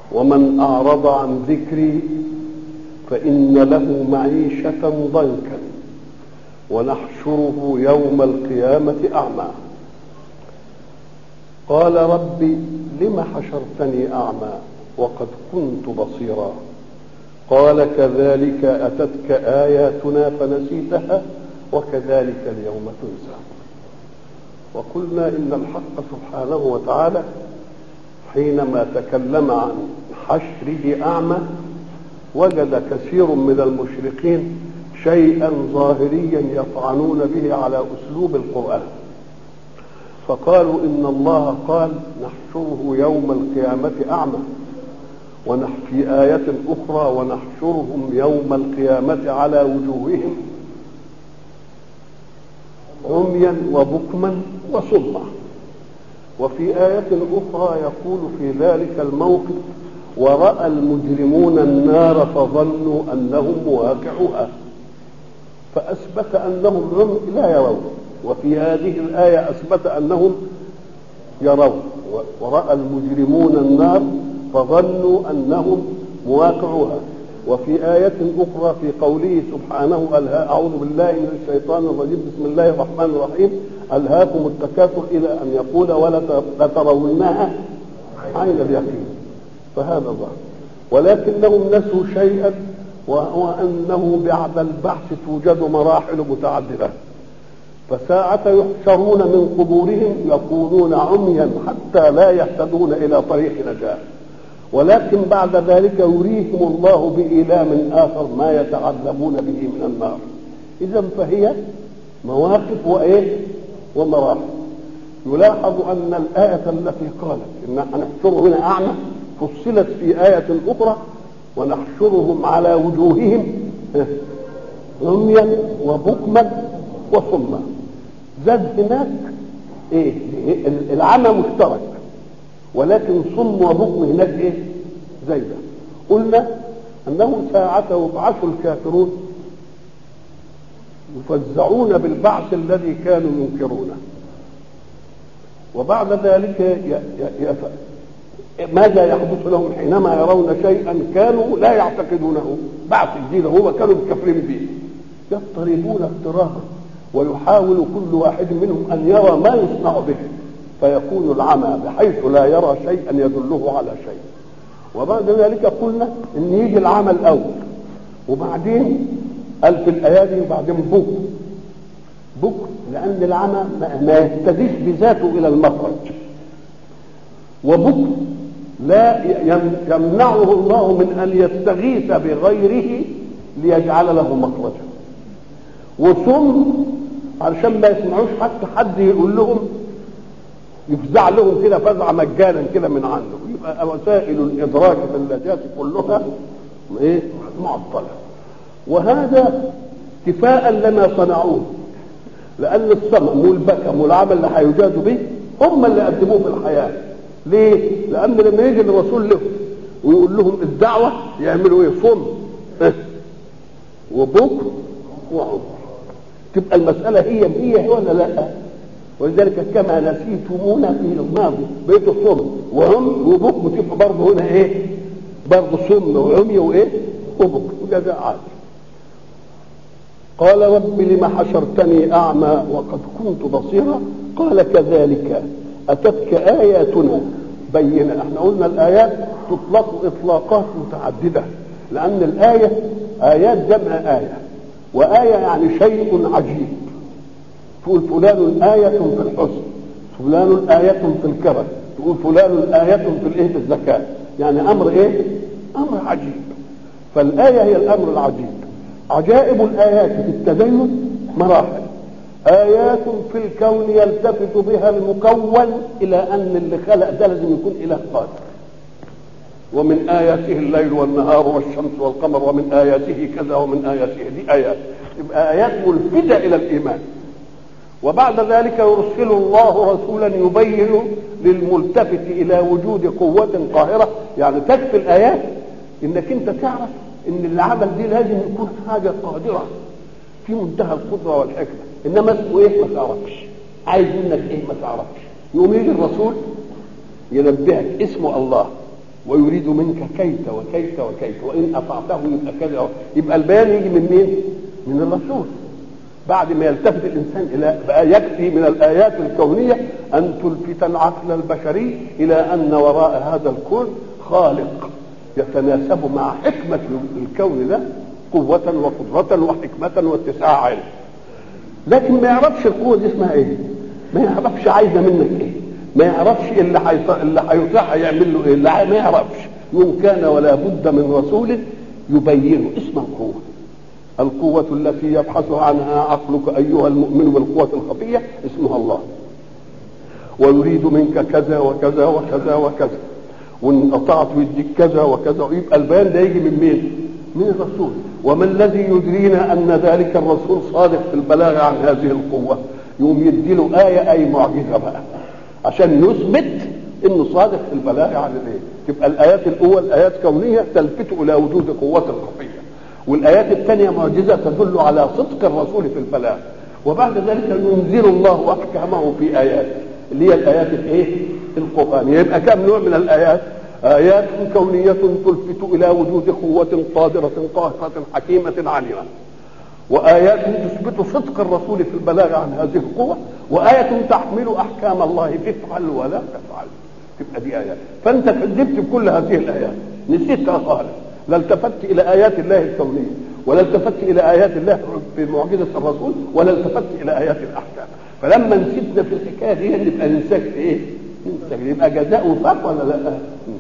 ومن أعرض عن ذكري فإن له معيشة ضنكا ونحشره يوم القيامة أعمى قال رب لم حشرتني أعمى وقد كنت بصيرا قال كذلك أتتك آياتنا فنسيتها وكذلك اليوم تنسى وقلنا إن الحق سبحانه وتعالى حينما تكلم عن حشره أعمى وجد كثير من المشرقين شيئا ظاهريا يطعنون به على أسلوب القرآن فقالوا إن الله قال نحشره يوم القيامة أعمى ونح في آية أخرى ونحشرهم يوم القيامة على وجوههم عميا وبكما وصما وفي آية أخرى يقول في ذلك الموقف ورأى المجرمون النار فظنوا أنهم مواقعها فأثبت أنهم هم لا يرون وفي هذه الآية أثبت أنهم يرون ورأى المجرمون النار فظنوا أنهم مواقعها وفي آية أخرى في قوله سبحانه أعوذ بالله من الشيطان الرجيم بسم الله الرحمن الرحيم ألهاكم التكاثر إلى أن يقول ولا لترونها عين اليقين فهذا ظاهر ولكنهم نسوا شيئا وهو أنه بعد البحث توجد مراحل متعددة فساعة يحشرون من قبورهم يكونون عميا حتى لا يهتدون إلى طريق نجاة ولكن بعد ذلك يريهم الله بإيلام آخر ما يتعذبون به من النار إذا فهي مواقف وإيه ومراحل يلاحظ أن الآية التي قالت إن نحشر هنا أعمى فصلت في آية أخرى ونحشرهم على وجوههم عميا وبكما وصما زاد هناك ايه العمى مشترك ولكن صم وبكم هناك ايه زايده قلنا انه ساعة يبعث الكافرون يفزعون بالبعث الذي كانوا ينكرونه وبعد ذلك ي ي ي ماذا يحدث لهم حينما يرون شيئا كانوا لا يعتقدونه بعث جديد هو كانوا مكفرين به يضطربون اضطرابا ويحاول كل واحد منهم ان يرى ما يصنع به فيكون العمى بحيث لا يرى شيئا يدله على شيء وبعد ذلك قلنا ان يجي العمى الاول وبعدين قال في الايادي وبعدين بك بك لان العمى ما يهتديش بذاته الى المخرج وبك لا يمنعه الله من ان يستغيث بغيره ليجعل له مخرجا وصم علشان ما يسمعوش حتى حد يقول لهم يفزع لهم كده فزع مجانا كده من عنده يبقى وسائل الادراك في اللهجات كلها ايه معطله وهذا كفاء لما صنعوه لان الصمم والبكم والعمل اللي هيجادوا به هم اللي قدموه في الحياه ليه؟ لان لما يجي الرسول لهم ويقول لهم الدعوه يعملوا ايه؟ صم إيه؟ وبكر وعمر تبقى المساله هي هي ولا لا؟ ولذلك كما نسيتمونا في الماضي بقيتوا صم وهم وبكم تبقى برضه هنا ايه؟ برضه صم وعمي وايه؟ وبكم وجزاء عادل قال رب لم حشرتني اعمى وقد كنت بصيرا قال كذلك اتتك اياتنا بينه احنا قلنا الايات تطلق اطلاقات متعدده لان الايه ايات جمع ايه وايه يعني شيء عجيب تقول فلان آية في الحسن فلان آية في الكرم تقول فلان آية في الايه في الزكاة يعني أمر إيه؟ أمر عجيب فالآية هي الأمر العجيب عجائب الآيات في التدين مراحل آيات في الكون يلتفت بها المكون إلى أن اللي خلق ده لازم يكون إله قادر ومن آياته الليل والنهار والشمس والقمر ومن آياته كذا ومن آياته دي آيات يبقى آيات ملفتة إلى الإيمان وبعد ذلك يرسل الله رسولا يبين للملتفت الى وجود قوة قاهرة يعني تكفي الايات انك انت تعرف ان العمل دي لازم يكون حاجة قادرة في منتهى القدرة والحكمة انما اسمه ايه ما تعرفش عايز منك ايه ما تعرفش يقوم يجي الرسول ينبهك اسمه الله ويريد منك كيت وكيت وكيت وان اطعته يبقى كذا يبقى البيان يجي من مين؟ من الرسول بعد ما يلتفت الانسان الى بقى يكفي من الايات الكونيه ان تلفت العقل البشري الى ان وراء هذا الكون خالق يتناسب مع حكمه الكون ده قوة وقدرة وحكمة واتساع علم لكن ما يعرفش القوة دي اسمها ايه ما يعرفش عايزة منك ايه ما يعرفش اللي حيط... اللي هيطيع هيعمل له ايه اللي ما يعرفش يوم كان ولا بد من رسول يبين اسم القوة القوة التي يبحث عنها عقلك أيها المؤمن بالقوة الخفية اسمها الله ويريد منك كذا وكذا وكذا وكذا وان اطعت يديك كذا وكذا ويبقى البيان ده يجي من مين؟ من الرسول وما الذي يدرينا ان ذلك الرسول صادق في البلاغ عن هذه القوه يقوم يديله ايه اي معجزه بقى عشان نثبت انه صادق في البلاغ عن الايه تبقى الايات الاول ايات كونيه تلفت الى وجود قوه خفيه والايات الثانيه معجزه تدل على صدق الرسول في البلاغ وبعد ذلك ينزل الله احكامه في ايات اللي هي الايات الايه القرانيه يبقى كم نوع من الايات آيات كونية تلفت إلى وجود قوة قادرة قاهرة حكيمة عليمة وآيات تثبت صدق الرسول في البلاغ عن هذه القوة وآية تحمل أحكام الله تفعل ولا تفعل تبقى دي آيات فأنت كذبت بكل هذه الآيات نسيتها خالص لا التفت إلى آيات الله الكونية ولا التفت إلى آيات الله في معجزة الرسول ولا التفت إلى آيات الأحكام فلما نسيتنا في الحكاية دي نبقى ننساك في إيه؟ ننساك يبقى جزاء وفاق ولا لا؟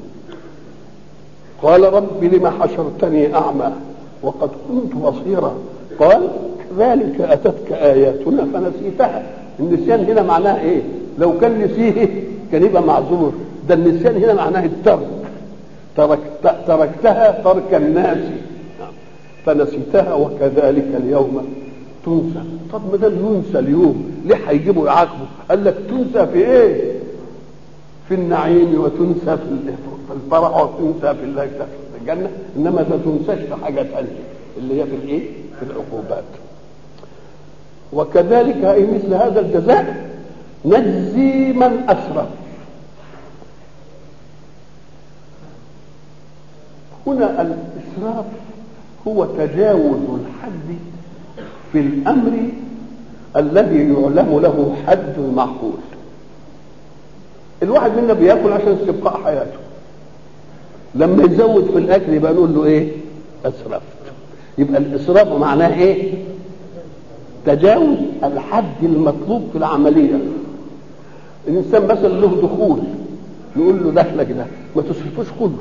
قال رب لم حشرتني أعمى وقد كنت بصيرا قال كذلك أتتك آياتنا فنسيتها النسيان هنا معناه إيه لو كان نسيه كان يبقى معذور ده النسيان هنا معناه الترك تركت تركتها ترك الناس فنسيتها وكذلك اليوم تنسى طب ما دام ينسى اليوم ليه هيجيبوا يعاقبوا قال لك تنسى في ايه في النعيم وتنسى في الفرح وتنسى في الله في الجنة إنما ما تنساش في حاجة ثانية اللي هي في الإيه؟ في العقوبات وكذلك أي مثل هذا الجزاء نجزي من أسرف هنا الإسراف هو تجاوز الحد في الأمر الذي يعلم له حد معقول الواحد منا بياكل عشان استبقاء حياته لما يزود في الاكل يبقى نقول له ايه اسرفت يبقى الاسراف معناه ايه تجاوز الحد المطلوب في العمليه الانسان مثلا له دخول نقول له دخلك ده ما تصرفوش كله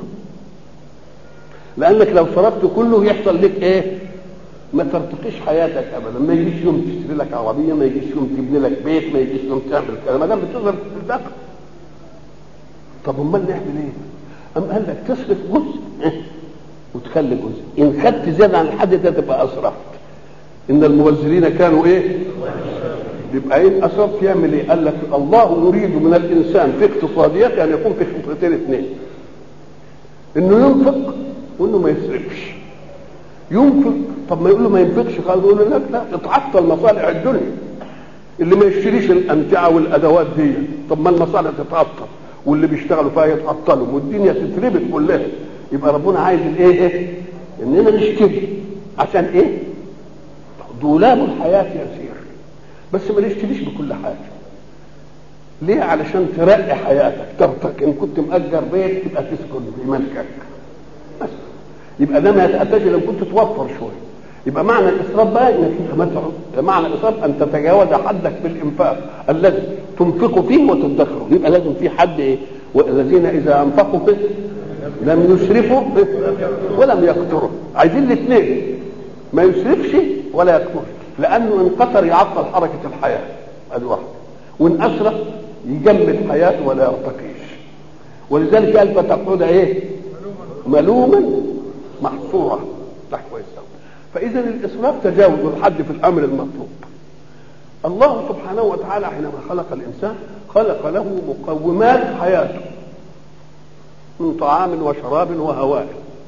لانك لو صرفت كله يحصل لك ايه ما ترتقيش حياتك ابدا ما يجيش يوم تشتري لك عربيه ما يجيش يوم تبني لك بيت ما يجيش يوم تعمل كذا ما دام بتصرف في الدخل طب امال نعمل ايه؟ أم قال لك تصرف جزء وتخلي جزء إن خدت زيادة عن الحد ده تبقى أسرفت إن المبذرين كانوا إيه؟ يبقى إيه أسرفت يعمل إيه؟ قال لك الله يريد من الإنسان في اقتصاديته أن يكون في خطتين اثنين إنه ينفق وإنه ما يسرفش ينفق طب ما يقول له ما ينفقش قال يقول له لا لا اتعطل مصالح الدنيا اللي ما يشتريش الأمتعة والأدوات دي طب ما المصالح تتعطل واللي بيشتغلوا فيها يتعطلوا والدنيا تتربط كلها يبقى ربنا عايز الايه ايه اننا نشتري عشان ايه دولاب الحياه يسير بس ما نشتريش بكل حاجه ليه علشان ترقي حياتك ترتقي ان كنت مأجر بيت تبقى تسكن في ملكك بس يبقى ده ما يتأتاش لو كنت توفر شويه يبقى معنى الاسراف بقى انك تتمتع معنى الاسراف ان تتجاوز حدك في الانفاق الذي تنفق فيه وتدخره يبقى لازم في حد ايه والذين اذا انفقوا فيه لم يسرفوا ولم يقتروا عايزين الاثنين ما يسرفش ولا يقترش لانه ان قتر يعطل حركه الحياه ادي واحد وان اسرف يجمد حياته ولا يرتقيش ولذلك قال فتقعد ايه ملوما محصورا ده كويس فاذا الاسراف تجاوز الحد في الامر المطلوب الله سبحانه وتعالى حينما خلق الانسان خلق له مقومات حياته من طعام وشراب وهواء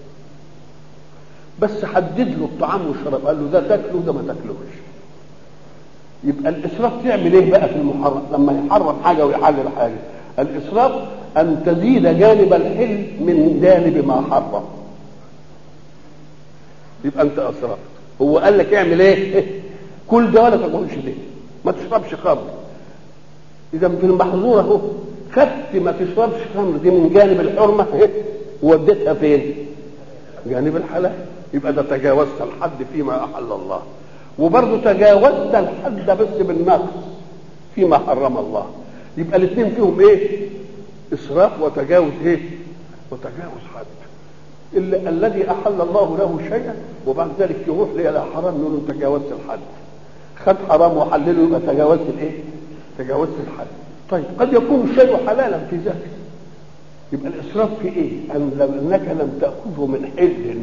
بس حدد له الطعام والشراب قال له ده تاكله ده ما تاكلوش يبقى الاسراف تعمل ايه بقى في المحرم لما يحرم حاجه ويحلل حاجه الاسراف ان تزيد جانب الحل من جانب ما حرم يبقى انت اسرفت هو قال لك اعمل ايه كل ده ولا تقولش ليه ما تشربش خمر اذا في المحظور اهو خدت ما تشربش خمر دي من جانب الحرمه ايه وديتها فين جانب الحلال يبقى ده تجاوزت الحد فيما احل الله وبرضه تجاوزت الحد بس بالنقص فيما حرم الله يبقى الاثنين فيهم ايه اسراف وتجاوز ايه وتجاوز حد إلا الذي احل الله له شيئا وبعد ذلك يروح الى حرام يقول انت تجاوزت الحد خد حرام وحلله يبقى تجاوزت الايه تجاوزت الحد طيب قد يكون الشيء حلالا في ذاته يبقى الاسراف في ايه ان لم انك لم تاخذه من حل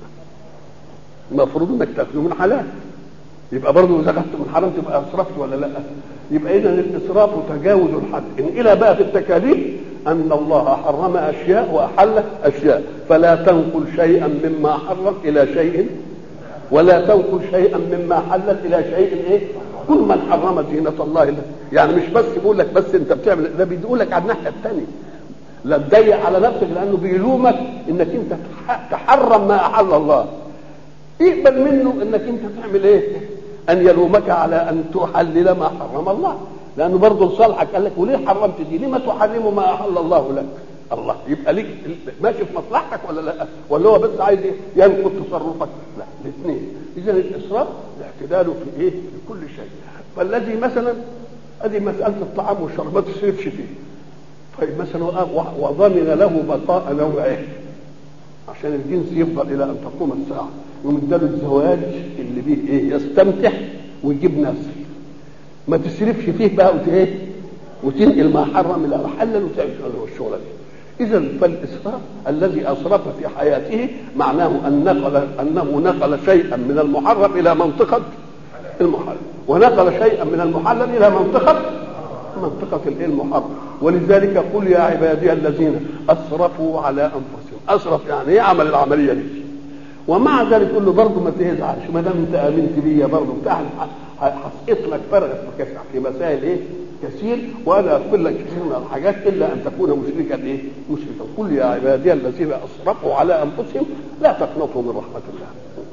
المفروض انك تاخذه من حلال يبقى برضه اذا اخذت من حرام تبقى اسرفت ولا لا يبقى اذا الاسراف تجاوز الحد ان الى بقى في التكاليف ان الله حرم اشياء واحل اشياء فلا تنقل شيئا مما حرم الى شيء ولا تنقل شيئا مما حلت الى شيء ايه كل من حرم زينة الله يعني مش بس بيقول لك بس انت بتعمل ده بيقول لك على الناحيه الثانيه لا تضيق على نفسك لانه بيلومك انك انت تحرم ما احل الله اقبل منه انك انت تعمل ايه ان يلومك على ان تحلل ما حرم الله لانه برضه لصالحك قال لك وليه حرمت دي لما تحرم ما احل الله لك الله يبقى ليك ماشي في مصلحتك ولا لا ولا هو بس عايز ايه ينقض تصرفك لا الاثنين اذا الاسراف الاعتدال في ايه في كل شيء فالذي مثلا ادي مساله الطعام والشراب ما تصرفش فيه طيب مثلا وضمن له بقاء نوعه عشان الجنس يفضل الى ان تقوم الساعه يقوم اداله الزواج اللي بيه ايه يستمتع ويجيب نسل ما تسرفش فيه بقى وت ايه وتنقل ما حرم الى حلل وتعمل الشغله دي اذا فالاسراف الذي اسرف في حياته معناه ان نقل انه نقل شيئا من المحرم الى منطقه المحرم ونقل شيئا من المحلل الى منطقه منطقة الايه المحرم ولذلك قل يا عبادي الذين اسرفوا على انفسهم اسرف يعني ايه عمل العملية دي ومع ذلك تقول له برضه ما تزعلش ما دام انت امنت بيا برضه بتاع هسقط لك فرق في مسائل ايه كثير وانا اقول لك كثير من الحاجات الا ان تكون مشركا ايه مشركا قل يا عبادي الذين اسرفوا على انفسهم لا تقنطوا من رحمه الله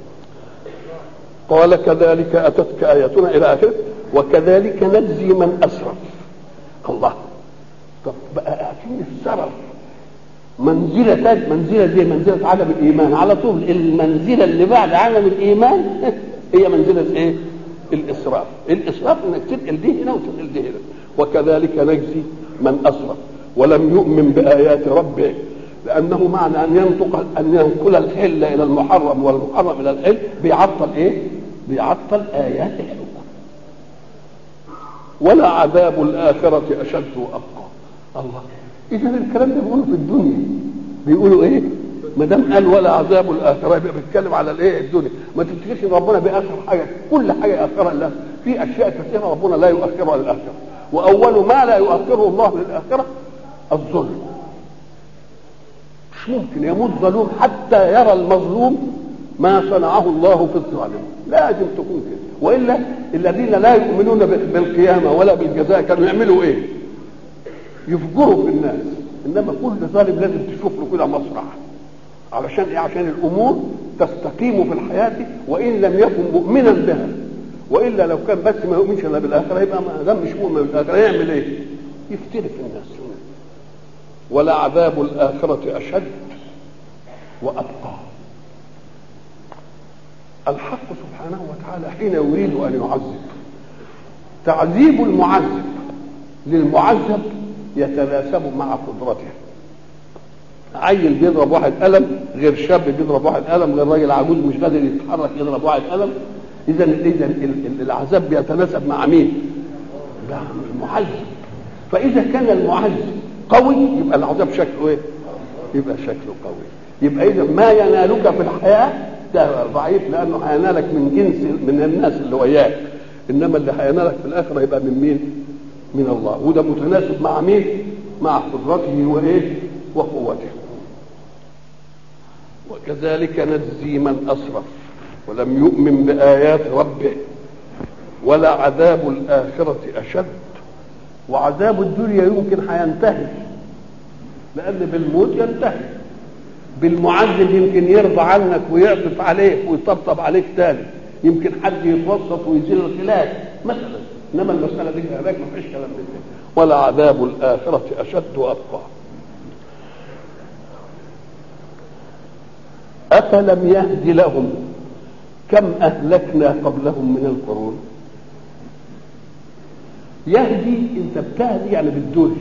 قال كذلك اتتك اياتنا الى اخره وكذلك نجزي من اسرف الله طب بقى اعطيني السرف منزلة منزلة زي منزلة عدم الإيمان على طول المنزلة اللي بعد عدم الإيمان هي منزلة إيه؟ الإسراف الإسراف إنك تنقل دي هنا وتنقل دي هنا وكذلك نجزي من أسرف ولم يؤمن بآيات ربه لأنه معنى أن ينطق أن ينقل الحل إلى المحرم والمحرم إلى الحل بيعطل إيه؟ بيعطل آيات الحكم ولا عذاب الآخرة أشد وأبقى الله إذا الكلام ده بيقولوا في الدنيا بيقولوا إيه؟ ما دام قال ولا عذاب الآخرة يبقى بيتكلم على الإيه؟ الدنيا ما تفتكرش إن ربنا بيأخر حاجة كل حاجة يأخرها الله في أشياء كثيرة ربنا لا يؤخرها للآخرة وأول ما لا يؤخره الله للآخرة الظلم مش ممكن يموت ظلوم حتى يرى المظلوم ما صنعه الله في الظالم لازم تكون كده والا الذين لا يؤمنون بالقيامه ولا بالجزاء كانوا يعملوا ايه؟ يفجروا في الناس انما كل ظالم لازم تشوف له كده مسرح علشان ايه؟ عشان الامور تستقيم في الحياه وان لم يكن مؤمنا بها والا لو كان بس ما يؤمنش الا بالاخره يبقى ما دام مش مؤمن بالاخره يعمل ايه؟ يفترق الناس ولا عذاب الاخره اشد وابقى الحق سبحانه وتعالى حين يريد ان يعذب تعذيب المعذب للمعذب يتناسب مع قدرته عيل بيضرب واحد قلم غير شاب بيضرب واحد قلم غير راجل عجوز مش قادر يتحرك يضرب واحد قلم اذا اذا العذاب بيتناسب مع مين؟ مع المعذب فاذا كان المعذب قوي يبقى العذاب شكله ايه؟ يبقى شكله قوي يبقى اذا ما ينالك في الحياه ده ضعيف لانه هينالك من جنس من الناس اللي وياك انما اللي هينالك في الاخره يبقى من مين؟ من الله وده متناسب مع مين؟ مع قدرته وايه؟ وقوته وكذلك نجزي من اسرف ولم يؤمن بايات ربه ولا عذاب الاخره اشد وعذاب الدنيا يمكن هينتهي لان بالموت ينتهي بالمعذب يمكن يرضى عنك ويعطف عليك ويطبطب عليك تاني يمكن حد يتوسط ويزيل الخلاف مثلا انما المساله دي هناك ما فيش كلام من ده ولا عذاب الاخره اشد وابقى افلم يهد لهم كم اهلكنا قبلهم من القرون يهدي انت بتهدي يعني بتدل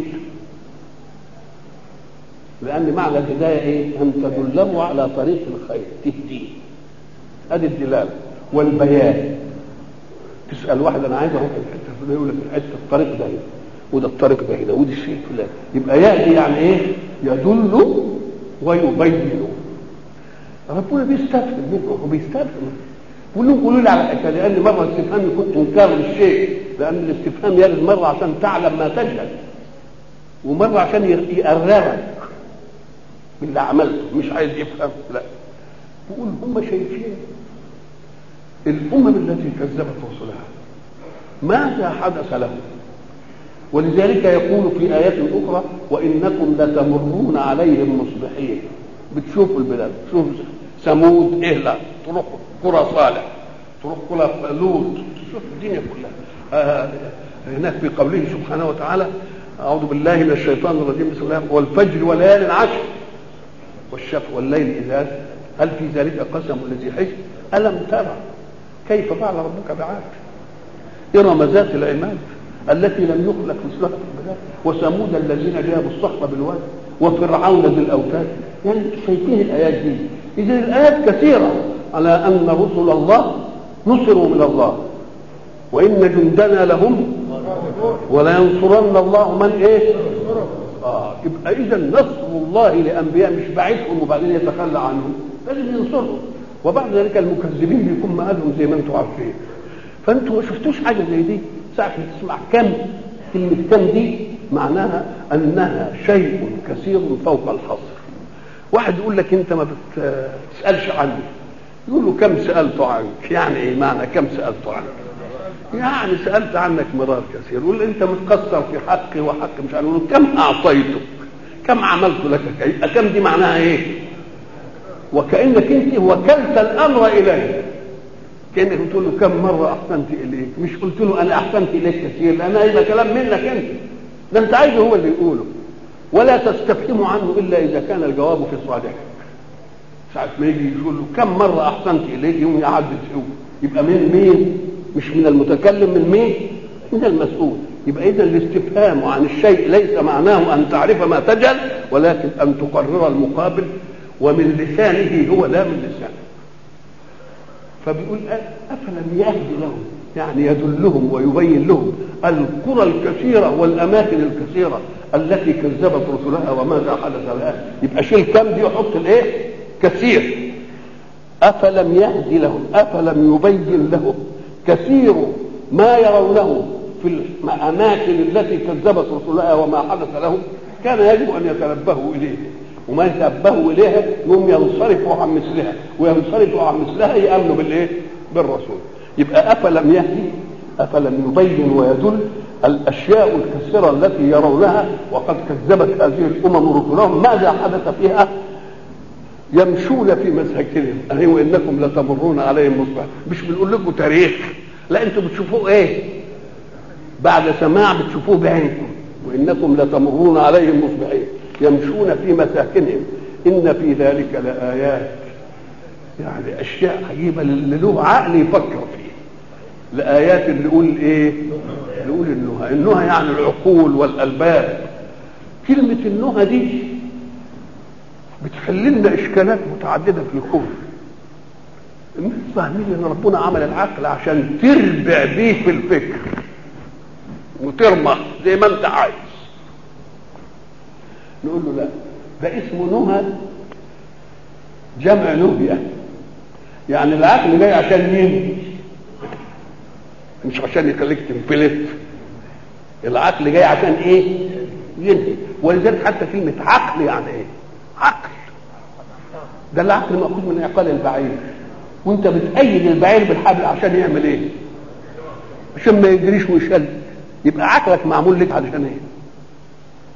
لان معنى الهدايه ايه ان تدله على طريق الخير تهديه ادي الدلاله والبيان تسال واحد انا عايز اروح الحته الفلانيه يقول لك الحته الطريق ده هنا وده الطريق ده هنا ودي الشيء الفلاني يبقى يهدي يعني ايه يدل ويبين ربنا بيستفهم منه هو بيستفهم بيقول لهم قولوا لي على حكايه لان مره الاستفهام يكون انكار للشيء لان الاستفهام يرد مره عشان تعلم ما تجهل ومره عشان يقررك باللي عملته مش عايز يفهم لا بيقول هم شايفين الامم التي كذبت رسلها ماذا حدث لهم ولذلك يقول في آيات أخرى وإنكم لتمرون عليهم مصبحين بتشوفوا البلاد تشوف ثمود إهلا تروح قرى صالح تروح قرى لوط تشوف الدنيا كلها آه هناك في قوله سبحانه وتعالى أعوذ بالله من الشيطان الرجيم بسم الله والفجر وليال العشر والشفع والليل إذا هل في ذلك قسم الذي حجر ألم ترى كيف فعل ربك بعاد إرم ذات العماد التي لم يخلق مثلها في البلاد وثمود الذين جابوا الصخر بالواد وفرعون ذي الاوتاد يعني شايفين الايات دي اذا الايات كثيره على ان رسل الله نصروا من الله وان جندنا لهم ولينصرن الله من ايه اه يبقى اذا نصر الله لانبياء مش بعيدهم وبعدين يتخلى عنهم لازم ينصرهم وبعد ذلك المكذبين بيكون مآلهم زي ما انتم عارفين فانتم ما شفتوش حاجه زي دي ساعة ما تسمع كم كلمة كم دي معناها أنها شيء كثير فوق الحصر واحد يقول لك أنت ما بتسألش عني يقول له كم سألت عنك يعني إيه معنى كم سألت عنك يعني سألت عنك مرار كثير يقول أنت متقصر في حقي وحق مش عارف يقول كم أعطيتك كم عملت لك كي كم دي معناها إيه وكأنك أنت وكلت الأمر إليه كانك بتقول له كم مره احسنت اليك مش قلت له انا احسنت اليك كثير لان هذا كلام منك انت ده انت عايزه هو اللي يقوله ولا تستفهم عنه الا اذا كان الجواب في صالحك ساعة ما يجي يقول له كم مرة أحسنت إليك يوم يعدد هو يبقى من مين؟ مش من المتكلم من مين؟ من المسؤول يبقى إذا الاستفهام عن الشيء ليس معناه أن تعرف ما تجهل ولكن أن تقرر المقابل ومن لسانه هو لا من لسانه فبيقول افلم يهدي لهم يعني يدلهم ويبين لهم القرى الكثيره والاماكن الكثيره التي كذبت رسلها وماذا حدث لها يبقى شيل كم دي وحط الايه كثير افلم يهدي لهم افلم يبين لهم كثير ما يرونه في الاماكن التي كذبت رسلها وما حدث لهم كان يجب ان يتنبهوا اليه وما يتنبهوا اليها يوم ينصرفوا عن مثلها وينصرفوا عن مثلها يامنوا بالايه؟ بالرسول يبقى افلم يهدي افلم يبين ويدل الاشياء الكثيره التي يرونها وقد كذبت هذه الامم رسلهم ماذا حدث فيها؟ يمشون في مساكنهم أهي وانكم لتمرون عليهم مصبح مش بنقول لكم تاريخ لا انتم بتشوفوه ايه؟ بعد سماع بتشوفوه بعينكم وانكم لتمرون عليهم مصبحين يمشون في مساكنهم ان في ذلك لايات يعني اشياء عجيبه اللي له عقل يفكر فيه لايات اللي يقول ايه يقول النهى النهى يعني العقول والالباب كلمه النهى دي بتحل لنا اشكالات متعدده في الكون الناس فاهمين ان ربنا عمل العقل عشان تربع بيه في الفكر وترمح زي ما انت عايز نقول له لا ده اسمه نهى جمع نهية يعني العقل جاي عشان ينهي مش عشان يخليك تنفلت العقل جاي عشان ايه ينهي ولذلك حتى كلمة عقل يعني ايه عقل ده العقل مأخوذ من عقال البعير وانت بتأيد البعير بالحبل عشان يعمل ايه عشان ما يجريش ويشل يبقى عقلك معمول لك علشان ايه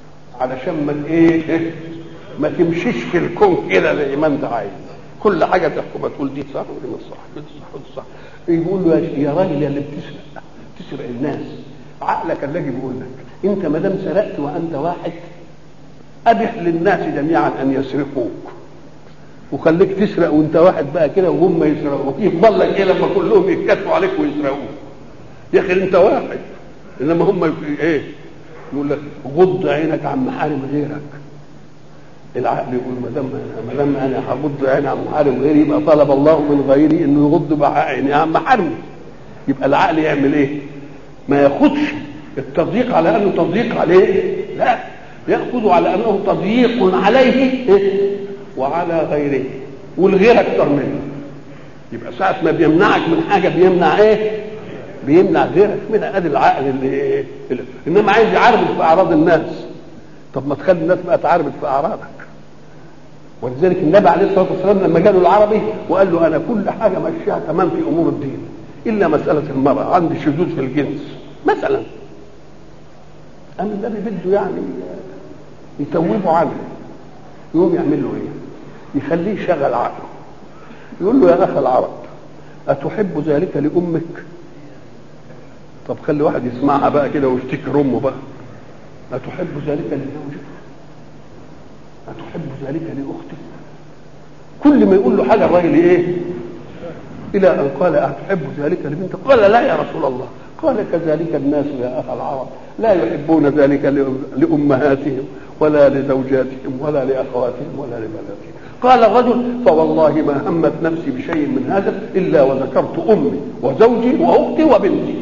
علشان ما ايه ما تمشيش في الكون كده زي ما انت عايز كل حاجه تحكم تقول دي صح ودي مش صح ودي صح ودي صح يقول له يا راجل يا اللي بتسرق تسرق الناس عقلك الذي بيقول لك انت ما دام سرقت وانت واحد ابح للناس جميعا ان يسرقوك وخليك تسرق وانت واحد بقى كده وهم يسرقوك يفضل لك ايه لما كلهم يتكتفوا عليك ويسرقوك يا اخي انت واحد انما هم ايه يقول لك غض عينك عن محارم غيرك العقل يقول ما دام ما دام انا هغض عيني عن محارم غيري يبقى طلب الله من غيري انه يغض عيني عن محارمي يبقى العقل يعمل ايه؟ ما ياخدش التضييق على انه تضييق عليه لا ياخذه على انه تضييق عليه إيه؟ وعلى غيره والغير اكثر منه يبقى ساعة ما بيمنعك من حاجة بيمنع ايه؟ بيمنع غيرك منها ادي العقل اللي, اللي انما عايز يعرض في اعراض الناس طب ما تخلي الناس بقى تعرض في اعراضك ولذلك النبي عليه الصلاه والسلام لما جاله العربي وقال له انا كل حاجه ماشيها تمام في امور الدين الا مساله المراه عندي شذوذ في الجنس مثلا قام النبي بده يعني يتوبه عنه يقوم يعمل له ايه؟ يخليه يشغل عقله يقول له يا اخ العرب اتحب ذلك لامك؟ طب خلي واحد يسمعها بقى كده ويفتكر امه بقى أتحب ذلك لزوجك أتحب ذلك لأختك كل ما يقول له حاجة الراجل إيه إلى أن قال أتحب ذلك لبنتك قال لا يا رسول الله قال كذلك الناس يا أخ العرب لا يحبون ذلك لأمهاتهم ولا لزوجاتهم ولا لأخواتهم ولا لبناتهم قال الرجل فوالله ما همت نفسي بشيء من هذا إلا وذكرت أمي وزوجي وأختي وبنتي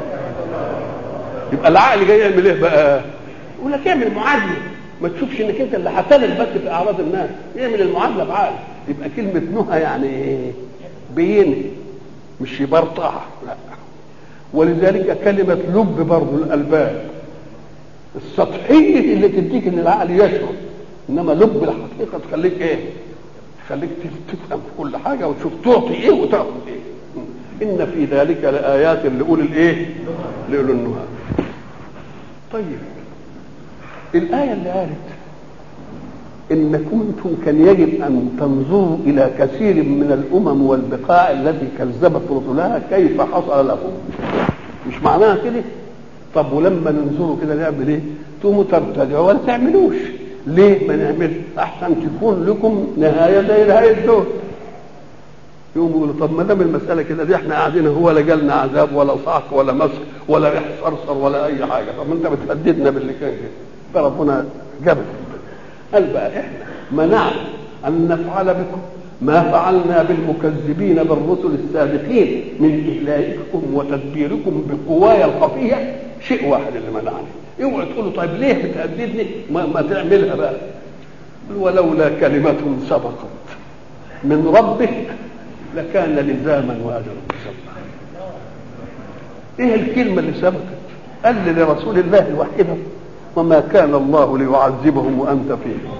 يبقى العقل جاي يعمل ايه بقى؟ يقول لك اعمل معادله ما تشوفش انك انت اللي هتلف بس في اعراض الناس اعمل المعادله بعقل يبقى كلمه نهى يعني ايه؟ بينه مش يبرطعها لا ولذلك كلمه لب برضه الالباب السطحيه اللي تديك ان العقل يشعر انما لب الحقيقه تخليك ايه؟ تخليك تفهم في كل حاجه وتشوف تعطي ايه وتاخذ ايه ان في ذلك لايات لاولي الايه؟ لاولي النهى طيب الآية اللي قالت إن كنتم كان يجب أن تنظروا إلى كثير من الأمم والبقاع التي كذبت رسلها كيف حصل لهم مش معناها كده طب ولما ننظروا كده نعمل ايه تقوموا تبتدعوا ولا تعملوش ليه ما نعملش احسن تكون لكم نهايه زي نهايه دول يقوم يقولوا طب ما دام المساله كده دي احنا قاعدين هو لا جالنا عذاب ولا صعق ولا مسك ولا ريح صرصر ولا اي حاجه طب انت بتهددنا باللي كان كده فربنا جابت قال بقى احنا منعنا ان نفعل بكم ما فعلنا بالمكذبين بالرسل السابقين من اهلاككم وتدبيركم بقوايا الخفيه شيء واحد اللي منعني اوعوا تقولوا طيب ليه بتهددني ما, ما تعملها بقى ولولا كلمة سبقت من ربك لكان لزاما واجر مسمى ايه الكلمة اللي سبقت قال لرسول الله الوحيدة وما كان الله ليعذبهم وانت فيهم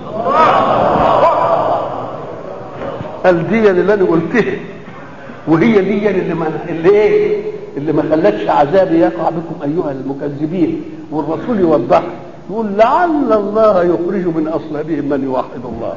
قال دي اللي انا قلتها وهي دي اللي ما اللي ايه اللي ما خلتش عذابي يقع بكم ايها المكذبين والرسول يوضح يقول لعل الله يخرج من اصلابهم من يوحد الله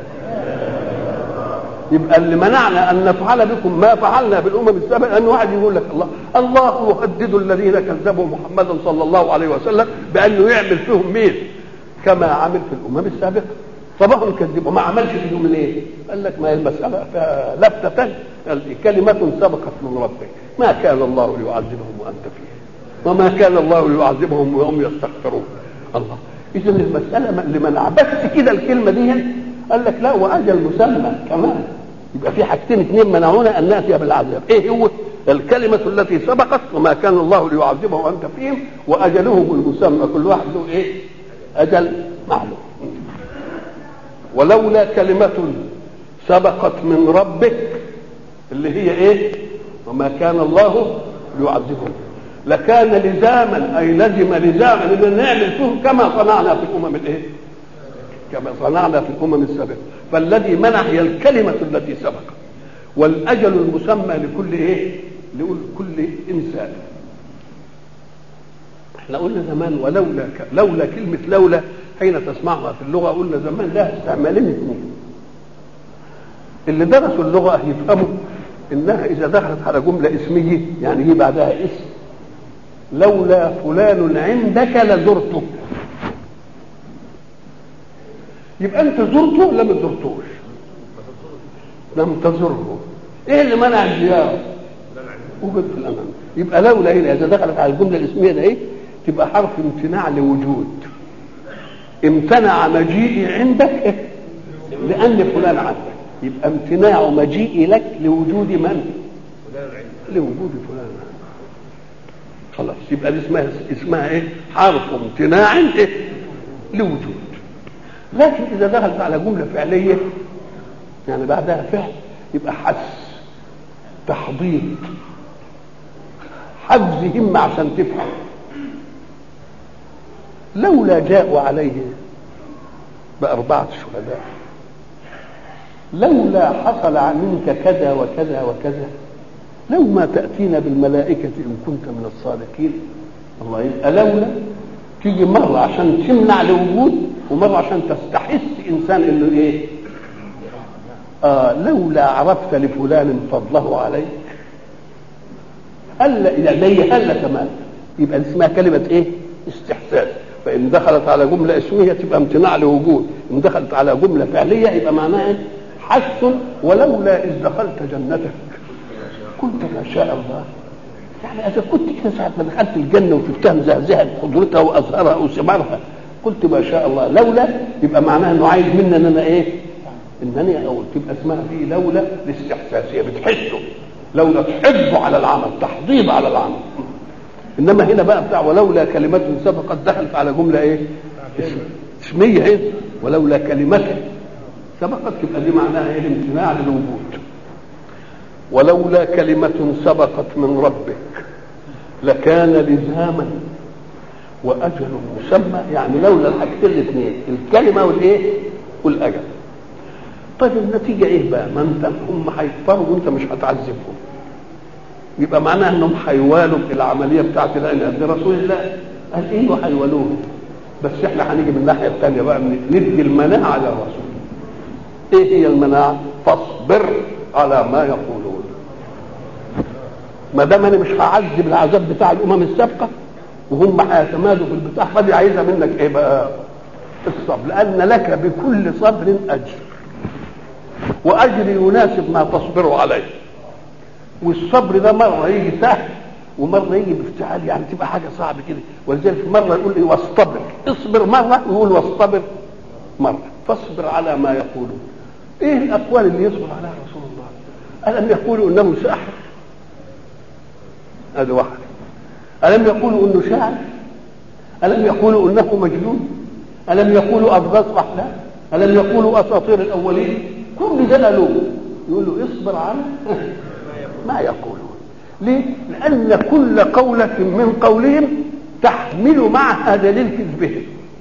يبقى اللي منعنا ان نفعل بكم ما فعلنا بالامم السابقه ان واحد يقول لك الله الله يهدد الذين كذبوا محمدا صلى الله عليه وسلم بانه يعمل فيهم مين كما عمل في الامم السابقه طبعا كذبوا ما عملش فيهم ايه قال لك ما هي المساله فيها لفته ثانيه كلمه سبقت من ربك ما كان الله ليعذبهم وانت فيه وما كان الله ليعذبهم وهم يستغفرون الله اذا المساله اللي منع بس كده الكلمه دي قال لك لا واجل مسمى كمان يبقى في حاجتين اثنين منعونا ان ناتي بالعذاب ايه هو الكلمة التي سبقت وما كان الله ليعذبهم وانت فيهم واجلهم المسمى كل واحد له ايه؟ اجل معلوم ولولا كلمة سبقت من ربك اللي هي ايه؟ وما كان الله ليعذبهم لكان لزاما اي لزم لزاما ان نعمل فيهم كما صنعنا في الامم الايه؟ كما صنعنا في الامم السابقه فالذي منع هي الكلمه التي سبقت والاجل المسمى لكل ايه لكل انسان احنا قلنا زمان ولولا ك... لولا كلمه لولا حين تسمعها في اللغه قلنا زمان لها استعمالين اثنين اللي درسوا اللغه يفهموا انها اذا دخلت على جمله اسميه يعني جه بعدها اسم لولا فلان عندك لزرته يبقى انت زرته ولا ما زرتوش لم تزره ايه اللي منع الزياره وجد في الامان يبقى لولا هنا اذا دخلت على الجمله الاسميه ده ايه تبقى حرف امتناع لوجود امتنع مجيئي عندك إيه؟ لان فلان عندك يبقى امتناع مجيئي لك لوجود من لوجود فلان عندك خلاص يبقى دي اسمها اسمها ايه حرف امتناع ايه لوجود لكن اذا دخلت على جمله فعليه يعني بعدها فعل يبقى حس تحضير حفز همة عشان تفهم لولا جاءوا عليه بأربعة شهداء لولا حصل منك كذا وكذا وكذا لو ما تأتينا بالملائكة إن كنت من الصادقين الله يبقى لولا تيجي مرة عشان تمنع الوجود ومرة عشان تستحث إنسان إنه إيه آه لولا عرفت لفلان فضله عليك هلا زي هلا كمان يبقى اسمها كلمة إيه؟ استحساس فإن دخلت على جملة اسمية تبقى امتناع لوجود إن دخلت على جملة فعلية يبقى معناها إيه؟ حث ولولا إذ دخلت جنتك كنت ما شاء الله يعني اذا كنت كده ساعه ما دخلت الجنه وشفتها مزهزهه بخضرتها وازهارها وثمارها قلت ما شاء الله لولا يبقى معناها انه عايز مني ان انا ايه؟ انني اقول تبقى اسمها فيه لولا الاستحساسيه بتحسه لولا تحبه على العمل تحضيض على العمل انما هنا بقى بتاع ولولا كلمات سبقت دخلت على جمله ايه؟ اسم اسميه ايه؟ ولولا كلمه سبقت تبقى دي معناها ايه؟ الامتناع للوجود ولولا كلمة سبقت من ربك لكان لزاما وأجل مسمى يعني لولا الحاجتين الاثنين الكلمة والإيه؟ والأجل طيب النتيجة إيه بقى؟ ما أنت هم هيكفروا وأنت مش هتعذبهم يبقى معناها انهم هيوالوا العمليه بتاعت العناد لرسول الله قال ايوه هيوالوه بس احنا هنيجي من الناحيه الثانيه بقى ندي المناعه للرسول ايه هي المناعه؟ فاصبر على ما يقولون ما دام انا مش هعذب العذاب بتاع الامم السابقه وهم هيتمادوا في البتاع فدي عايزه منك ايه بقى؟ الصبر لان لك بكل صبر اجر واجر يناسب ما تصبر عليه والصبر ده مره يجي سهل ومره يجي بافتعال يعني تبقى حاجه صعبه كده ولذلك مره يقول ايه واصطبر اصبر مره ويقول واصطبر مره فاصبر على ما يقولون ايه الاقوال اللي يصبر عليها رسول الله الم يقولوا انه ساحر هذا واحد الم يقولوا انه شاعر الم يقولوا انه مجنون الم يقولوا اضغاث احلام الم يقولوا اساطير الاولين كل ده قالوه يقول له اصبر على ما يقولون ليه لان كل قولة من قولهم تحمل معها دليل كذبهم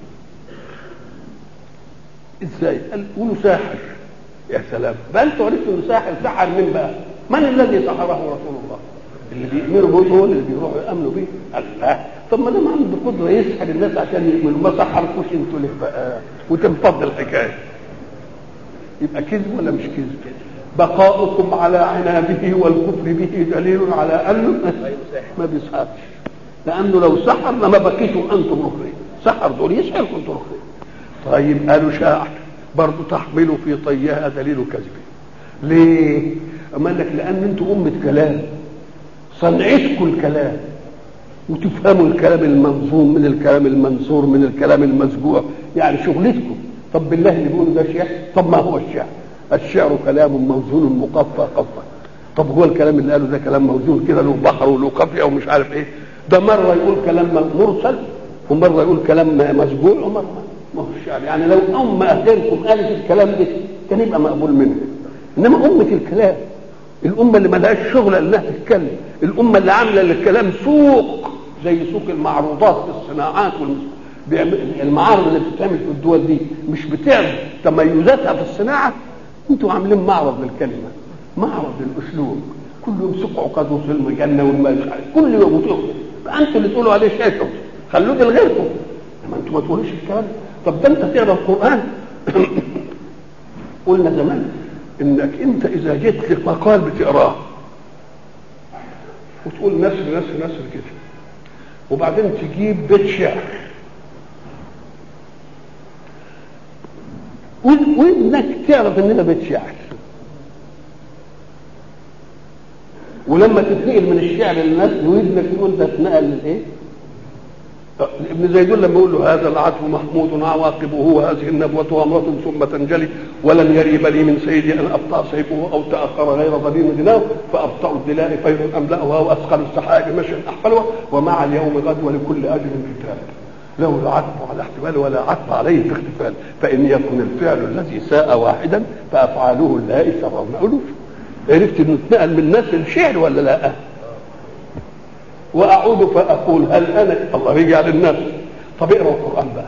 ازاي قال قولوا ساحر يا سلام بقى انتوا عرفتوا انه ساحر سحر من بقى من الذي سحره رسول الله اللي بيؤمنوا به هو اللي بيروحوا يامنوا به الله طب ما دام عنده قدره يسحر الناس عشان يؤمنوا ما سحركوش انتوا ليه بقى وتنفض الحكايه يبقى كذب ولا مش كذب بقاؤكم على عناده والكفر به دليل على انه ما بيسحرش لانه لو سحر لما بقيتم انتم ركرين سحر دول يسحر كنتم ركرين طيب قالوا شاعر برضه تحملوا في طيها دليل كذبه ليه؟ أما قال لك لأن أنتم أمة كلام صنعتكم الكلام وتفهموا الكلام المنظوم من الكلام المنصور من الكلام المسجوع يعني شغلتكم طب بالله اللي بيقولوا ده شعر طب ما هو الشعر الشعر كلام موزون مقفى قفى طب هو الكلام اللي قاله ده كلام موزون كده له بحر وله قافيه ومش عارف ايه ده مره يقول كلام مرسل ومره يقول كلام مسجوع ومره ما هو الشعر يعني لو أمة أهلكم قالت الكلام ده كان يبقى مقبول منها إنما أمة الكلام الأمة اللي ملهاش شغل إنها تتكلم الأمة اللي عاملة للكلام سوق زي سوق المعروضات في الصناعات المعارض اللي بتتعمل في الدول دي مش بتعمل تميزاتها في الصناعة انتوا عاملين معرض للكلمة معرض للأسلوب كل يوم سوق عقد وسلم الجنة والمال كل يوم وتقول انتوا اللي تقولوا عليه شايفه خلوه لغيركم انما انتوا ما تقولوش الكلام طب ده انت تقرا القران قلنا زمان انك انت اذا جيت لك مقال بتقراه وتقول نسر نسر نسر كده وبعدين تجيب بيت شعر وانك تعرف ان ده بيت شعر ولما تتنقل من الشعر للناس ودنك تقول ده اتنقل للايه؟ ابن زيدون لما يقول له هذا العتب محمود عواقبه وهذه النبوة أمرة ثم تنجلي ولن يريب لي من سيدي أن أبطأ سيفه أو تأخر غير ضليل غناه فأبطأ الدلاء خير أملأها وأثقل السحائب مشيا أحفلها ومع اليوم غد ولكل أجل كتاب له لا عتب على احتمال ولا عتب عليه في اختفال فإن يكن الفعل الذي ساء واحدا فأفعاله اللائي سرون ألوف عرفت انه اتنقل من ناس الشعر ولا لا؟ واعود فاقول هل انا الله رجع للناس طب اقرا القران بقى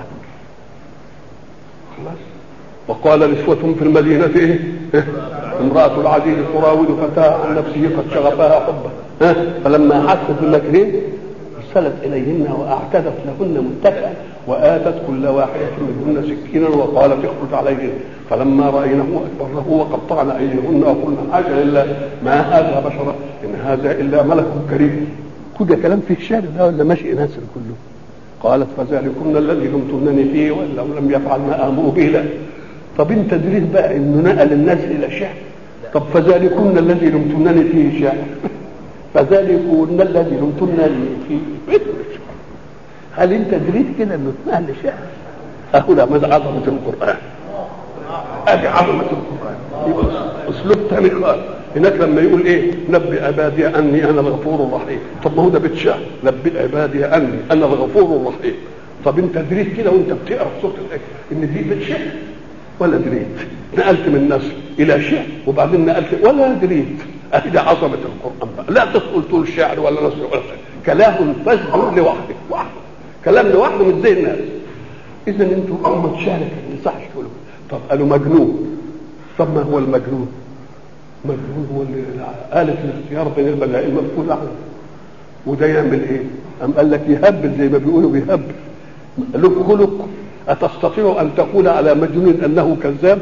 خلاص وقال نسوة في المدينة إيه؟ امرأة العزيز تراود فتاها عن نفسه قد شغفها حبا ها؟ فلما حست بمكرهن ارسلت إليهن وأعتدت لهن متكئا وآتت كل واحدة منهن سكينا وقالت اخرج عليهن فلما رأينه أكبره وقطعن أيديهن وقلنا حاجة لله ما هذا بشرا إن هذا إلا ملك كريم كل كلام في الشعر ده ولا ماشي ناسر كله قالت فذلكن الذي لمتنني فيه وان لم يفعل ما امره به لا طب انت دريت بقى انه نقل الناس الى شعر طب فذلكن الذي لمتنني فيه شعر فذلكن الذي لمتنني فيه هل انت دريت كده انه اتنقل لشعر اهو ده عظمه القران ادي عظمه القران يبقى اسلوب ثاني خالص هناك لما يقول ايه نبئ عبادي اني انا الغفور الرحيم طب ما هو ده بيت شعر نبئ عبادي اني انا الغفور الرحيم طب انت دريت كده وانت بتقرا في سوره ان دي بيت شعر ولا دريت نقلت من نسل الى شعر وبعدين نقلت ولا دريت اهي دي عظمه القران بقى لا تدخل تقول شعر ولا نسل ولا شعر كلام فاسد لوحده وحده كلام لوحده مش زي الناس اذا انتوا امه شعر كان صح تقولوا طب قالوا مجنون طب ما هو المجنون مجنون هو اللي آلة الاختيار بين البلاء المفقود عنه وده يعمل ايه؟ أم قال لك يهبل زي ما بيقولوا بيهبل له خلق أتستطيع أن تقول على مجنون أنه كذاب؟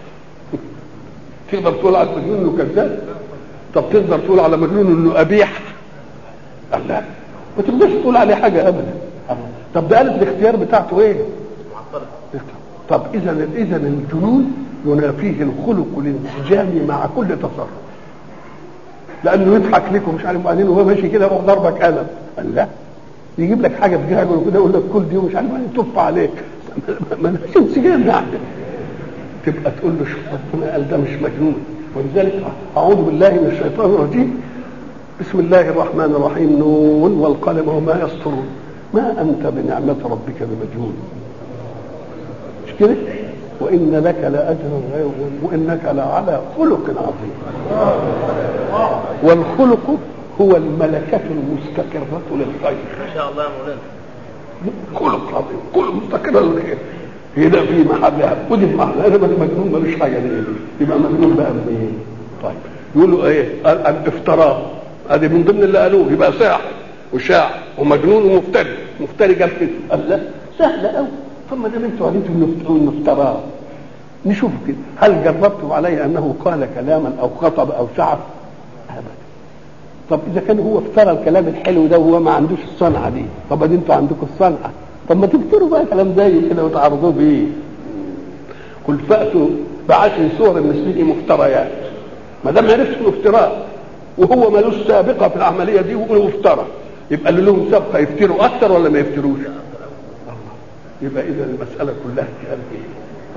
تقدر تقول على مجنون أنه كذاب؟ طب تقدر تقول على مجنون أنه أبيح؟ قال لا ما تقدرش تقول عليه حاجة أبدا طب ده آلة الاختيار بتاعته إيه؟ طب إذا إذا الجنون ينافيه الخلق الانسجامي مع كل تصرف لانه يضحك لك ومش عارف وبعدين وهو ماشي كده يروح ضربك قلم قال لا يجيب لك حاجه في جهه وكده يقول لك كل دي ومش عارف بعدين تف عليك ما لهاش انسجام يعني تبقى تقول له شوف ربنا قال ده مش مجنون ولذلك اعوذ بالله من الشيطان الرجيم بسم الله الرحمن الرحيم نون والقلم وما يسطرون ما انت بنعمه ربك بمجنون مش كده وإن لك لأجرا غير وإنك لعلى خلق عظيم والخلق هو الملكة المستقرة للخير ما شاء الله يا مولانا خلق عظيم كل مستقرة للخير هنا في محلها ودي في محلها انا مجنون ملوش حاجه ليه يبقى مجنون بقى منين طيب يقولوا ايه الافتراء ادي من ضمن اللي قالوه يبقى ساحر وشاعر ومجنون ومفتري مفتري جاب كده قال لا سهله قوي طب ما دام انتوا عليتم انه افتراه نشوف كده هل جربتم عليه انه قال كلاما او خطب او شعر ابدا طب اذا كان هو افترى الكلام الحلو ده وهو ما عندوش الصنعه دي طب ادي انتوا عندكم الصنعه طب ما تفتروا بقى كلام زي كده وتعرضوه بيه قل فاتوا بعشر سور مثله مفتريات ما دام عرفت انه افتراء وهو ملوش سابقه في العمليه دي ويقولوا افترى يبقى اللي لهم سابقه يفتروا اكثر ولا ما يفتروش؟ يبقى اذا المساله كلها كلام ايه؟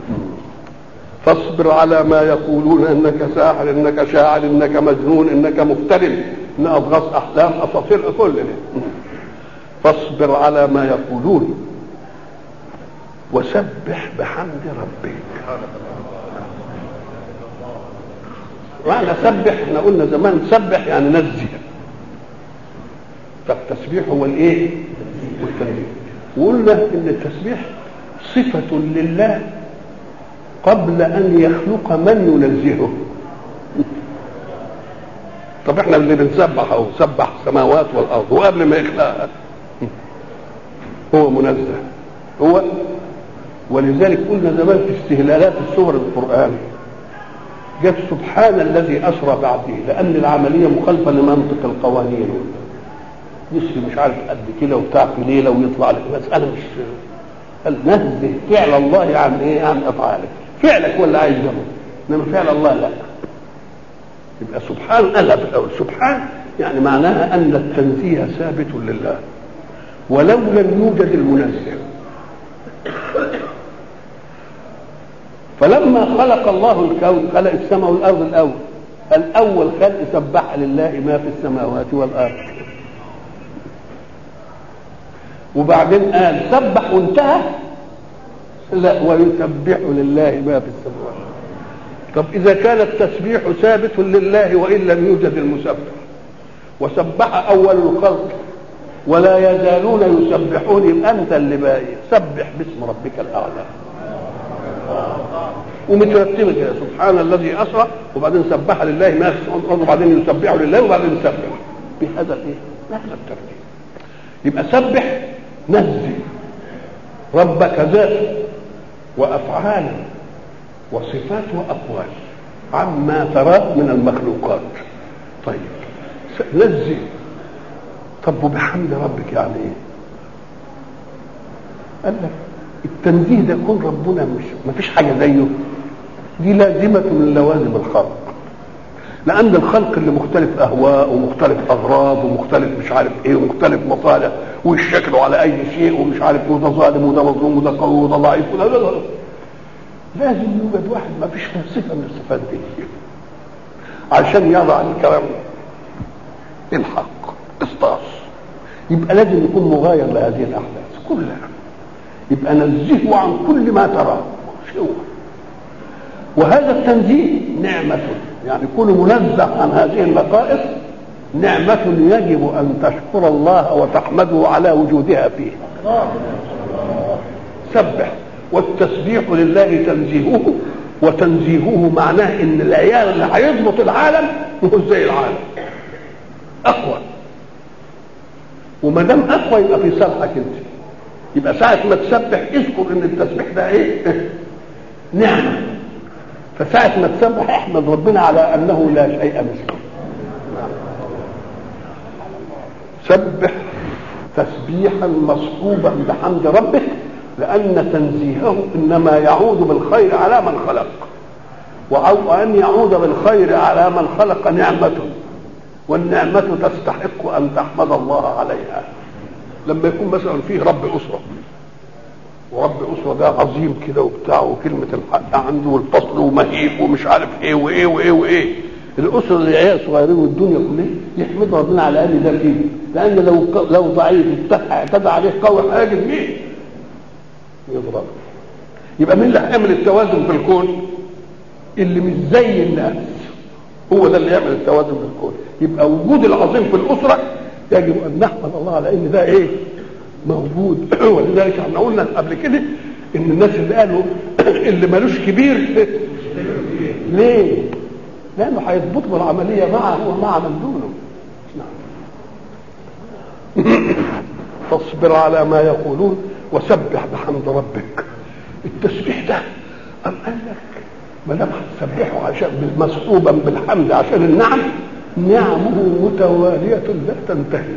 فاصبر على ما يقولون انك ساحر انك شاعر انك مجنون انك مفترم ان اضغاث احلام اساطير كل ده فاصبر على ما يقولون وسبح بحمد ربك معنى سبح احنا قلنا زمان سبح يعني نزه فالتسبيح هو الايه والتنزيه وقلنا ان التسبيح صفة لله قبل ان يخلق من ينزهه طب احنا اللي بنسبح اهو سبح السماوات والارض وقبل ما يخلقها هو منزه هو ولذلك قلنا زمان في استهلالات السور القرآن جت سبحان الذي أسرى بعبده لأن العملية مخالفة لمنطق القوانين يسري مش عارف قد كده وبتاع في ليلة ويطلع لك مسألة مش قال نزه فعل الله عن ايه عن افعالك فعلك هو اللي عايز ده انما فعل الله لا يبقى سبحان قالها في الاول سبحان يعني معناها ان التنزيه ثابت لله ولو لم يوجد المنزه فلما خلق الله الكون خلق السماء والارض الاول الاول خلق سبح لله ما في السماوات والارض وبعدين قال سبح وانتهى لا ويسبح لله ما في السماوات طب اذا كان التسبيح ثابت لله وان لم يوجد المسبح وسبح اول الخلق ولا يزالون يسبحون يبقى انت اللي باقي سبح باسم ربك الاعلى ومترتبه كده سبحان الذي اسرى وبعدين سبح لله ما في السماوات والارض وبعدين يسبح لله وبعدين يسبح بهذا الايه؟ بهذا الترتيب يبقى سبح نزه ربك ذاته وافعالا وصفات واقوال عما تراه من المخلوقات طيب نزه طب وبحمد ربك يعني ايه قال لك التنزيه ده يكون ربنا مش ما فيش حاجه زيه دي لازمه من لوازم الخلق لان الخلق اللي مختلف اهواء ومختلف اغراض ومختلف مش عارف ايه ومختلف مصالح ويشكلوا على اي شيء ومش عارف وده ظالم وده مظلوم وده قوي وده ضعيف وده لا لا لازم يوجد واحد ما فيش صفه من الصفات دي عشان يضع الكلام الحق قسطاس يبقى لازم يكون مغاير لهذه الاحداث كلها يبقى نزهه عن كل ما تراه شو وهذا التنزيه نعمة يعني كون منزه عن هذه النقائص نعمة يجب أن تشكر الله وتحمده على وجودها فيه سبح والتسبيح لله تنزيهه وتنزيهه معناه ان العيال اللي هيضبط العالم مش زي العالم اقوى وما دام اقوى يبقى في صالحك انت يبقى ساعة ما تسبح اذكر ان التسبيح ده ايه نعمة فساعة ما تسبح احمد ربنا على انه لا شيء مثله سبح تسبيحا مصحوبا بحمد ربك لأن تنزيهه إنما يعود بالخير على من خلق وأن يعود بالخير على من خلق نعمة والنعمة تستحق أن تحمد الله عليها لما يكون مثلا فيه رب أسرة ورب أسرة ده عظيم كده وبتاع وكلمة الحق عنده والفصل ومهيب ومش عارف ايه وايه وايه وايه الأسرة اللي عيال صغيرين والدنيا كلها يحمدوا ربنا على الأقل ده فيه لأن لو لو ضعيف اعتدى عليه قوي هيجد مين؟ يضرب يبقى مين اللي هيعمل التوازن في الكون اللي مش زي الناس هو ده اللي يعمل التوازن في الكون يبقى وجود العظيم في الاسره يجب ان نحمد الله على ان ده ايه موجود ولذلك احنا قلنا قبل كده ان الناس اللي قالوا اللي ملوش كبير ليه لانه هيضبط له العمليه معه ومع من دونه نعم فاصبر على ما يقولون وسبح بحمد ربك التسبيح ده أم قال لك ما دام هتسبحه عشان مصحوبا بالحمد عشان النعم نعمه متوالية لا تنتهي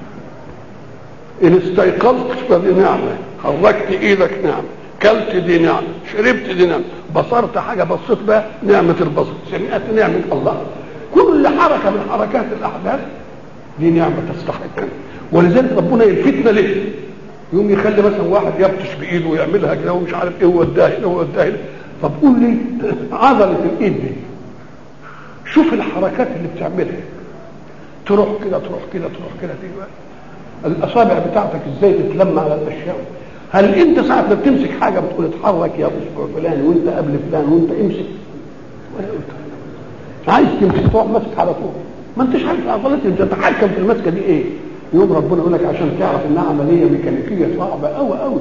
إن استيقظت فدي نعمة حركت إيدك نعمة كلت دي نعمة شربت دي نعمة بصرت حاجة بصيت بها نعمة البصر سمعت نعمة الله كل حركة من حركات الأحداث دي نعمة تستحق ولذلك ربنا يلفتنا ليه يقوم يخلي مثلا واحد يبطش بايده ويعملها كده ومش عارف ايه ووداها هنا ووداها هنا طب قول لي عضله الايد دي شوف الحركات اللي بتعملها تروح كده تروح كده تروح كده تيجي الاصابع بتاعتك ازاي تتلم على الاشياء هل انت ساعه ما بتمسك حاجه بتقول اتحرك يا اصبع فلان وانت قبل فلان وانت امسك ولا قلت عايز تمسك تروح ماسك على طول ما انتش عارف عضلات انت تتحكم في المسكه دي ايه يوم ربنا يقول لك عشان تعرف انها عمليه ميكانيكيه صعبه قوي قوي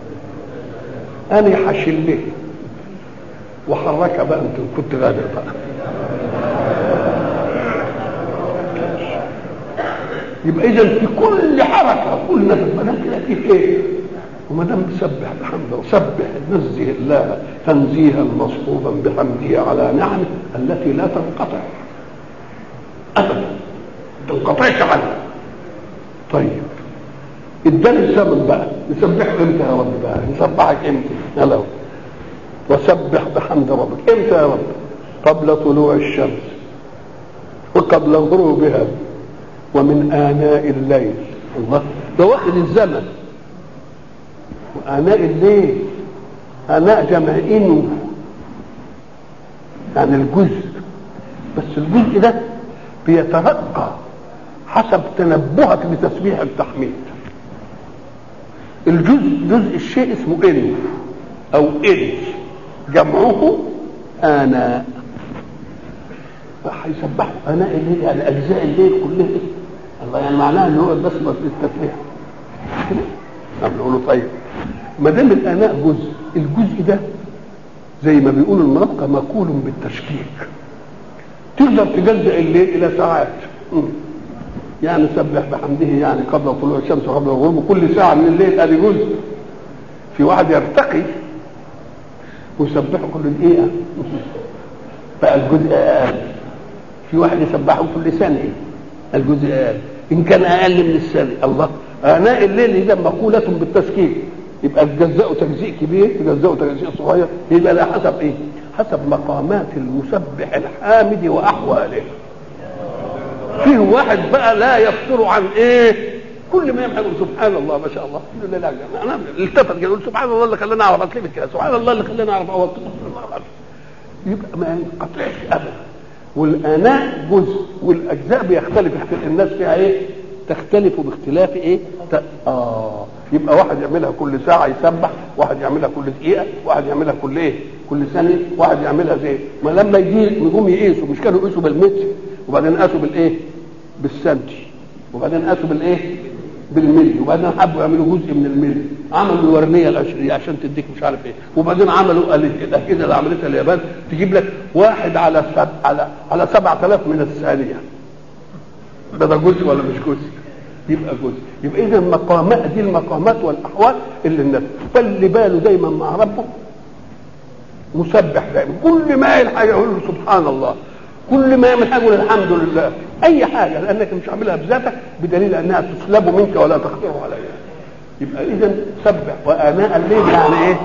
انا هشله وحركها بقى انت كنت غادر بقى يبقى اذا في كل حركه كل نفس ما كده في ايه وما دام تسبح بحمده وسبح نزه الله تنزيها مصحوبا بحمده على نعمه التي لا تنقطع ابدا تنقطعش عنها طيب اداني الزمن بقى نسبحه امتى يا رب بقى نسبحك امتى يلا وسبح بحمد ربك امتى يا رب قبل طلوع الشمس وقبل غروبها ومن آناء الليل الله ده واخد الزمن وآناء الليل آناء جمع إنو يعني الجزء بس الجزء ده بيترقى حسب تنبهك بتسبيح التحميد الجزء جزء الشيء اسمه إنو أو إنس جمعه آناء هيسبحوا آناء الليل يعني أجزاء الليل كلها الله يعني معناها ان هو بس بس التسبيح كده نقول له طيب ما دام الاناء جزء الجزء ده زي ما بيقولوا المنطقه مقول بالتشكيك تقدر تجزأ الليل الى ساعات يعني سبح بحمده يعني قبل طلوع الشمس وقبل الغروب كل ساعه من الليل ادي جزء في واحد يرتقي ويسبحه كل دقيقه بقى الجزء اقل في واحد يسبحه كل ثانيه الجزء اقل ان كان اقل من الثاني الله اناء الليل اذا مقوله بالتسكين يبقى تجزأه تجزيء كبير تجزأه تجزيء صغير يبقى على حسب ايه؟ حسب مقامات المسبح الحامد واحواله فيه واحد بقى لا يفتر عن ايه؟ كل ما يمحق سبحان الله ما شاء الله الحمد لله انا التفت كده يقول سبحان الله اللي خلاني اعرف اتلفت كده سبحان الله اللي خلاني اعرف اوطي يبقى ما ينقطعش ابدا والاناء جزء والاجزاء بيختلف الناس فيها ايه تختلف باختلاف ايه ت... اه يبقى واحد يعملها كل ساعه يسبح واحد يعملها كل دقيقه واحد يعملها كل ايه كل ثانيه واحد يعملها زي ما لما يجي نجوم يقيسوا مش كانوا يقيسوا بالمتر وبعدين قاسوا بالايه بالسنتي وبعدين قاسوا بالايه بالملي وبعدين حبوا يعملوا جزء من الملي عملوا الورنيه العشريه عشان تديك مش عارف ايه وبعدين عملوا الاجهزه اللي عملتها اليابان تجيب لك واحد على سب على على 7000 من الثانيه ده ده جزء ولا مش جزء يبقى جزء يبقى اذا المقامات دي المقامات والاحوال اللي الناس فاللي باله دايما مع ربه مسبح دايما كل ما يعمل حاجه يقول له سبحان الله كل ما يعمل حاجه يقول الحمد لله اي حاجه لانك مش عاملها بذاتك بدليل انها تسلب منك ولا تخطر عليها يبقى اذا سبح واناء الليل يعني ايه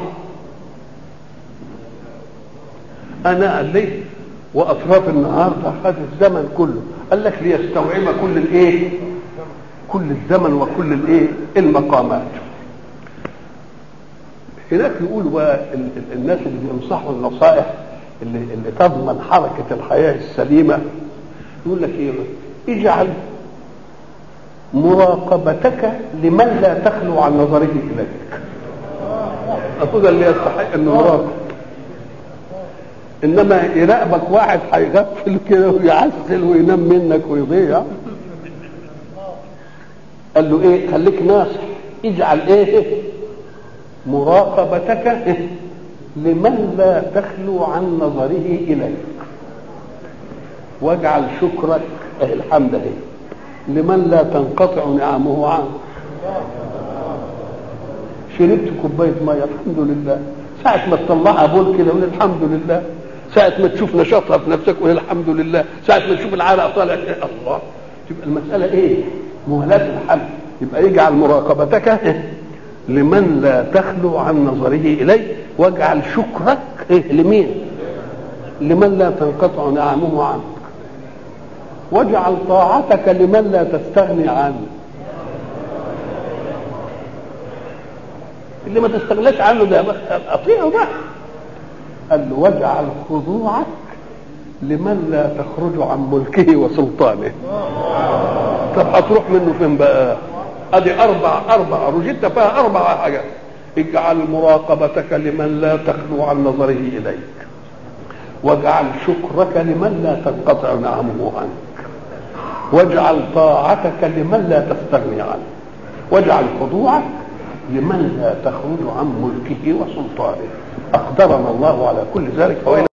اناء الليل واطراف النهار اخذ الزمن كله قال لك ليستوعب كل الايه كل الزمن وكل الايه المقامات هناك يقولوا بقى الناس اللي بينصحوا النصائح اللي, اللي تضمن حركة الحياة السليمة يقول لك ايه اجعل مراقبتك لمن لا تخلو عن نظره اليك هذا اللي يستحق انه يراقب انما يراقبك واحد هيغفل كده ويعسل وينام منك ويضيع قال له ايه خليك ناصح اجعل ايه مراقبتك لمن لا تخلو عن نظره اليك واجعل شكرك اه الحمد لله لمن لا تنقطع نعمه عنه شربت كوبايه ميه الحمد لله ساعة ما تطلعها بول كده قول الحمد لله ساعة ما تشوف نشاطها في نفسك قول الحمد لله ساعة ما تشوف العرق طالع الله تبقى المسألة ايه؟ مهلاة الحمد يبقى يجعل مراقبتك لمن لا تخلو عن نظره إليه واجعل شكرك إيه لمين لمن لا تنقطع نعمه عنك واجعل طاعتك لمن لا تستغني عنه اللي ما تستغناش عنه ده اطيعه بقى قال له واجعل خضوعك لمن لا تخرج عن ملكه وسلطانه طب هتروح منه فين بقى ادي اربع اربع رجدت فيها اربع حاجات اجعل مراقبتك لمن لا تخلو عن نظره اليك واجعل شكرك لمن لا تنقطع نعمه عنك واجعل طاعتك لمن لا تستغني عنه واجعل خضوعك لمن لا تخرج عن ملكه وسلطانه اقدرنا الله على كل ذلك